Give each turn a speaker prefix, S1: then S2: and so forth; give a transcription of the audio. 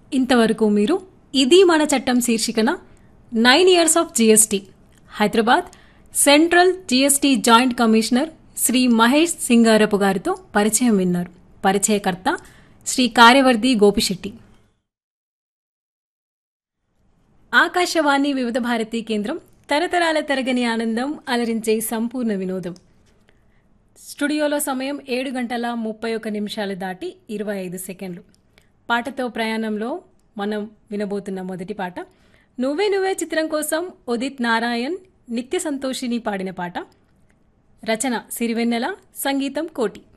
S1: ఇంతవరకు మీరు ఇది మన చట్టం శీర్షికన nine years of GST Hyderabad central GST joint commissioner Shri Mahesh Singarapu గారితో పరిచయం విన్నారు పరిచయకర్త శ్రీ కార్యవర్ధి గోపిశెట్టి ఆకాశవాణి వివిధ భారతి కేంద్రం తరతరాల తరగని ఆనందం అలరించే సంపూర్ణ వినోదం స్టూడియోలో సమయం ఏడు గంటల ముప్పై ఒక నిమిషాలు దాటి ఇరవై ఐదు సెకండ్లు పాటతో ప్రయాణంలో మనం వినబోతున్న మొదటి పాట నువ్వే నువ్వే చిత్రం కోసం ఉదిత్ నారాయణ్ నిత్య సంతోషిని పాడిన పాట రచన సిరివెన్నెల సంగీతం కోటి